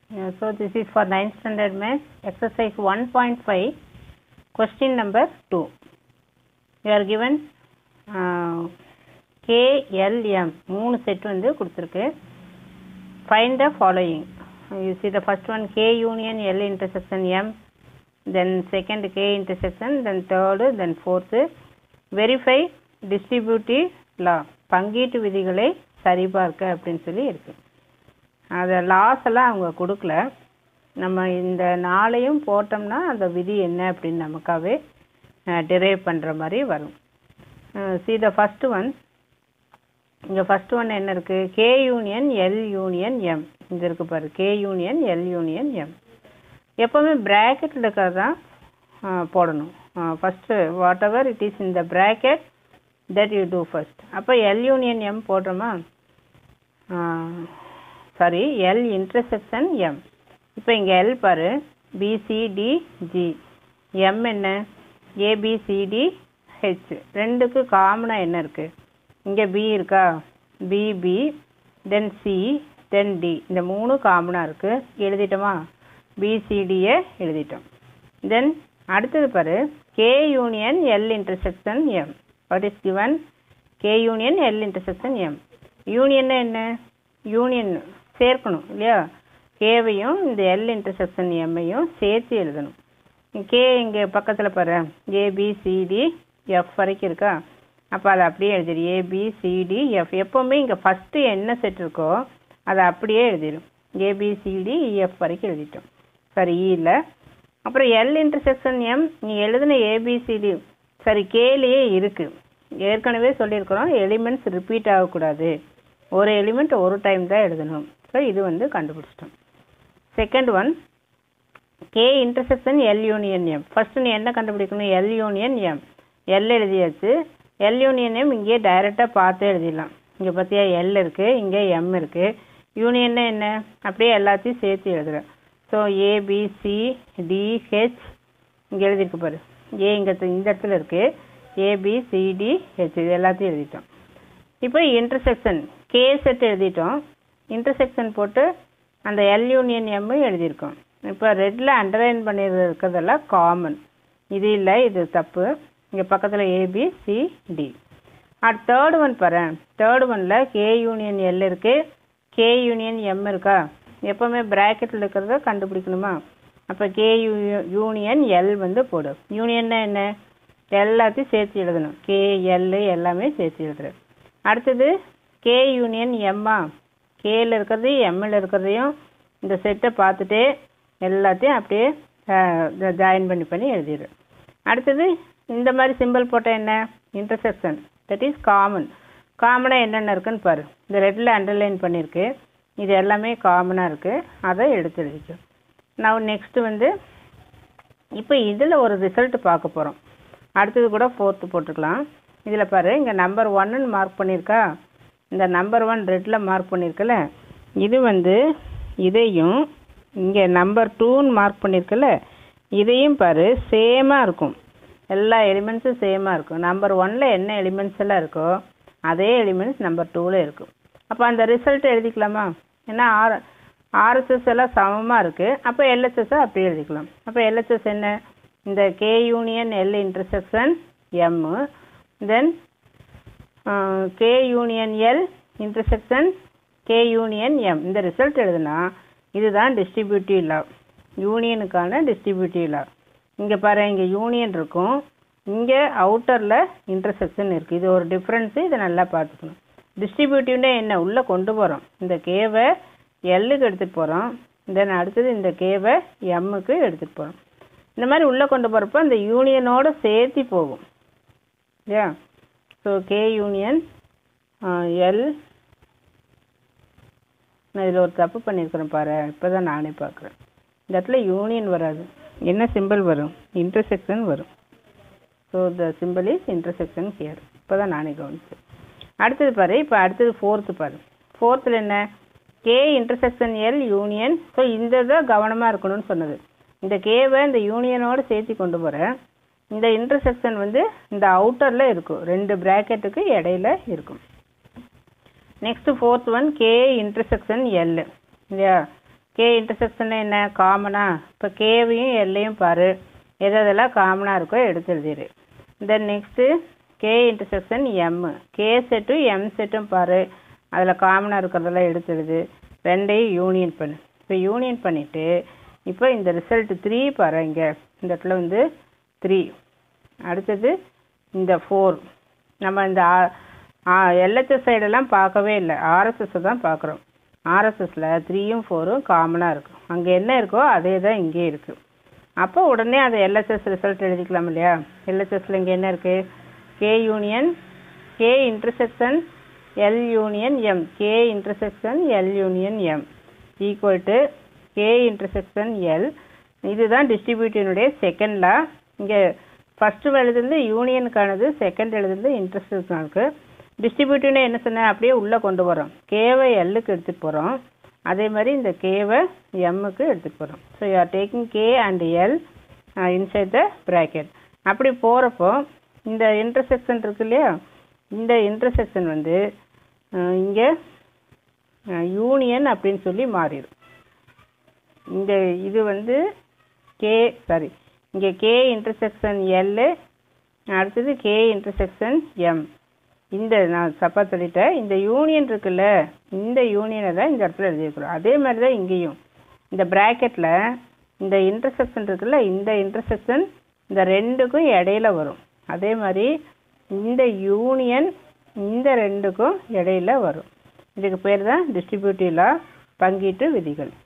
Uh, so this is for 9th standard maths exercise 1.5 question number 2 you are given uh, KLM மூணு set வந்து கொடுத்துருக்கு find the following you see the first one K union L intersection M then second K intersection then third then fourth verify distributive law பங்கீட்டு விதிகளை சரிபார்க்க அப்படின்னு சொல்லி இருக்கு அதை லாஸ் எல்லாம் அவங்க கொடுக்கல நம்ம இந்த நாளையும் போட்டோம்னா அந்த விதி என்ன அப்படின்னு நமக்காகவே டிரைவ் பண்ணுற மாதிரி வரும் சி த ஃபஸ்ட்டு ஒன் இங்கே ஃபஸ்ட்டு ஒன் என்ன இருக்குது K union L union M இது இருக்குது பாரு K union L union M எப்போவுமே ப்ராக்கெட்டில் இருக்கிறது தான் போடணும் first whatever it is இந்த bracket that you do first அப்போ எல் யூனியன் எம் போடுறோமா சாரி எல் இன்டர்செக்ஷன் எம் இப்போ இங்கே எல் பாரு பிசிடிஜி எம் என்ன ஏபிசிடி ஹெச் ரெண்டுக்கு காமனாக என்ன இருக்குது இங்கே பி இருக்கா பிபி தென் சி தென் டி இந்த மூணு காமனாக இருக்குது எழுதிட்டோமா பிசிடியை எழுதிட்டோம் தென் அடுத்தது பாரு K union L intersection M what is given K union L intersection M யூனியன்னா என்ன யூனியன் சேர்க்கணும் இல்லையா கேவையும் இந்த எல் இன்டர்செக்ஷன் எம்மையும் சேர்த்து எழுதணும் கே இங்கே பக்கத்தில் பாரு ஏபிசிடி எஃப் வரைக்கும் இருக்கா அப்போ அதை அப்படியே எழுதிடு ஏபிசிடி எஃப் எப்போவுமே இங்கே ஃபஸ்ட்டு என்ன செட் இருக்கோ அதை அப்படியே எழுதிடும் ஏபிசிடி எஃப் வரைக்கும் எழுதிட்டோம் சரி இல்லை அப்புறம் எல் இன்டர்செக்ஷன் எம் நீ எழுதின ஏபிசிடி சரி கேலேயே இருக்குது ஏற்கனவே சொல்லியிருக்கிறோம் எலிமெண்ட்ஸ் ரிப்பீட் ஆகக்கூடாது ஒரு எலிமெண்ட் ஒரு டைம் தான் எழுதணும் ஸோ இது வந்து கண்டுபிடிச்சிட்டோம் second one K intersection L union M first நீ என்ன கண்டுபிடிக்கணும் எல் யூனியன் எம் எல் எழுதியாச்சு எல் யூனியன் எம் இங்கேயே டைரெக்டாக பார்த்து எழுதிடலாம் இங்கே பார்த்தியா எல் இருக்குது இங்கே எம் இருக்குது யூனியன்னா என்ன அப்படியே எல்லாத்தையும் சேர்த்து எழுதுகிறேன் ஸோ ஏபிசி டிஹெச் இங்கே எழுதியிருக்கு பாரு ஏ இங்கே இந்த இடத்துல இருக்குது ஏபிசிடி ஹெச் இது எல்லாத்தையும் எழுதிட்டோம் இப்போ இன்டர்செக்ஷன் கே செட் எழுதிட்டோம் இன்டர்செக்ஷன் போட்டு அந்த எல் யூனியன் எம் எழுதியிருக்கோம் இப்போ ரெட்டில் அண்டர்லைன் பண்ணியிருக்கிறதெல்லாம் காமன் இது இல்லை இது தப்பு இங்கே பக்கத்தில் ஏபிசிடி அட் தேர்ட் ஒன் பாரு தேர்ட் ஒனில் கே யூனியன் எல் இருக்குது கே யூனியன் எம் இருக்கா எப்போவுமே ப்ராக்கெட்டில் இருக்கிறத கண்டுபிடிக்கணுமா அப்போ கே யூ யூனியன் எல் வந்து போடு யூனியன்னா என்ன எல்லாத்தையும் சேர்த்து எழுதணும் கே எல் எல்லாமே சேர்த்து எழுதுறேன் அடுத்தது கே யூனியன் எம்மா கேல இருக்கிறது எம்மில் இருக்கிறதையும் இந்த செட்டை பார்த்துட்டே எல்லாத்தையும் அப்படியே ஜாயின் பண்ணி பண்ணி எழுதிடு அடுத்தது இந்த மாதிரி சிம்பிள் போட்டால் என்ன இன்டர்செக்ஷன் தட் இஸ் காமன் காமனாக என்னென்ன இருக்குன்னு பாரு இந்த ரெட்டில் அண்டர்லைன் பண்ணியிருக்கு இது எல்லாமே காமனாக இருக்குது அதை எடுத்து எழுதிக்கும் நான் நெக்ஸ்ட்டு வந்து இப்போ இதில் ஒரு ரிசல்ட் பார்க்க போகிறோம் அடுத்தது கூட ஃபோர்த்து போட்டுக்கலாம் இதில் பாரு இங்கே நம்பர் ஒன்னுன்னு மார்க் பண்ணியிருக்கா இந்த நம்பர் ஒன் ரெட்டில் மார்க் பண்ணியிருக்கல இது வந்து இதையும் இங்கே நம்பர் டூன்னு மார்க் பண்ணியிருக்கல இதையும் பாரு சேமாக இருக்கும் எல்லா எலிமெண்ட்ஸும் சேமாக இருக்கும் நம்பர் ஒனில் என்ன எலிமெண்ட்ஸ் எல்லாம் இருக்கோ அதே எலிமெண்ட்ஸ் நம்பர் டூவில் இருக்கும் அப்போ அந்த ரிசல்ட் எழுதிக்கலாமா ஏன்னா ஆர் ஆர்எஸ்எஸ் எல்லாம் சமமாக இருக்குது அப்போ எல்ஹெச்எஸ்ஸை அப்படி எழுதிக்கலாம் அப்போ எல்ஹெச்எஸ் என்ன இந்த K union L intersection M then K union L intersection K union M இந்த ரிசல்ட் எழுதுனா இதுதான் டிஸ்ட்ரிபியூட்டிவ் லா யூனியனுக்கான டிஸ்ட்ரிபியூட்டிவ் லா இங்கே பாரு இங்கே யூனியன் இருக்கும் இங்கே அவுட்டரில் இன்டர்செக்ஷன் இருக்குது இது ஒரு டிஃப்ரென்ஸு இதை நல்லா பார்த்துக்கணும் டிஸ்ட்ரிபியூட்டிவ்னா என்ன உள்ளே கொண்டு போகிறோம் இந்த கேவை எல்லுக்கு எடுத்துகிட்டு போகிறோம் தென் அடுத்தது இந்த கேவை எம்முக்கு எடுத்துகிட்டு போகிறோம் இந்த மாதிரி உள்ளே கொண்டு போகிறப்போ இந்த யூனியனோடு சேர்த்து போகும் இல்லையா ஸோ கே யூனியன் எல் நான் இதில் ஒரு தப்பு பண்ணியிருக்கிறேன் பாரு இப்போ தான் நானே பார்க்குறேன் இந்த இடத்துல யூனியன் வராது என்ன சிம்பிள் வரும் இன்டர்செக்ஷன் வரும் so the simple is intersection here இப்போ தான் நானே கவனிச்சேன் அடுத்தது பாரு இப்போ அடுத்தது ஃபோர்த்து பாரு ஃபோர்த்தில் என்ன K intersection L union so இந்த இதை கவனமாக இருக்கணும்னு சொன்னது இந்த கேவை இந்த யூனியனோடு சேர்த்து கொண்டு போகிறேன் இந்த இன்டர்செக்ஷன் வந்து இந்த அவுட்டரில் இருக்கும் ரெண்டு ப்ராக்கெட்டுக்கு இடையில இருக்கும் next fourth one K intersection L இல்லையா கே இன்டர்செக்ஷன் என்ன காமனா இப்போ கேவையும் எல்லையும் பாரு எது எதெல்லாம் காமனாக இருக்கோ எடுத்து எழுதிடு then next K intersection M K செட்டும் எம் செட்டும் பாரு அதில் காமனாக இருக்கிறதெல்லாம் எடுத்து எழுது ரெண்டையும் யூனியன் பண்ணு இப்போ யூனியன் பண்ணிவிட்டு இப்போ இந்த ரிசல்ட் த்ரீ பாரு இங்கே இந்த இடத்துல வந்து த்ரீ அடுத்தது இந்த ஃபோர் நம்ம இந்த எல்ஹெச்எஸ் சைடெல்லாம் பார்க்கவே இல்லை ஆர்எஸ்எஸ் தான் பார்க்குறோம் ஆர்எஸ்எஸில் த்ரீயும் ஃபோரும் காமனாக இருக்கும் அங்கே என்ன இருக்கோ அதே தான் இங்கேயும் இருக்குது அப்போ உடனே அதை எல்ஹெச்எஸ் ரிசல்ட் எழுதிக்கலாம் இல்லையா எல்ஹெச்எஸில் இங்கே என்ன இருக்குது K union K intersection L union M K intersection L union M equal to K intersection L இதுதான் டிஸ்ட்ரிபியூட்டினுடைய செகண்ட் லா இங்கே ஃபஸ்ட்டு எழுதுந்து யூனியனுக்கானது செகண்ட் எழுதுந்து இன்ட்ரெஸ்டுக்கானது டிஸ்ட்ரிபியூட்டிவ்னு என்ன சொன்னேன் அப்படியே உள்ளே கொண்டு வரோம் கேவை எல்லுக்கு எடுத்துகிட்டு போகிறோம் அதே மாதிரி இந்த கேவை எம்முக்கு எடுத்துகிட்டு போகிறோம் so you are taking K and L inside the bracket அப்படி போகிறப்போ இந்த இன்டர்செக்ஷன் இருக்கு இல்லையா இந்த இன்டர்செக்ஷன் வந்து இங்கே யூனியன் அப்படின்னு சொல்லி மாறிடும் இந்த இது வந்து கே சாரி இங்கே கே இன்டர்செக்ஷன் எல்லு அடுத்தது கே இன்டர்செக்ஷன் எம் இந்த நான் தப்பாக சொல்லிட்டேன் இந்த யூனியன் இருக்குல்ல இந்த யூனியனை தான் இந்த இடத்துல எழுதியிருக்கிறோம் அதே மாதிரி தான் இங்கேயும் இந்த ப்ராக்கெட்டில் இந்த இன்டர்செக்ஷன் இருக்குல்ல இந்த இன்டர்செக்ஷன் இந்த ரெண்டுக்கும் இடையில வரும் அதே மாதிரி இந்த யூனியன் இந்த ரெண்டுக்கும் இடையில வரும் இதுக்கு பேர் தான் டிஸ்ட்ரிபியூட்டிவ் லா பங்கீட்டு விதிகள்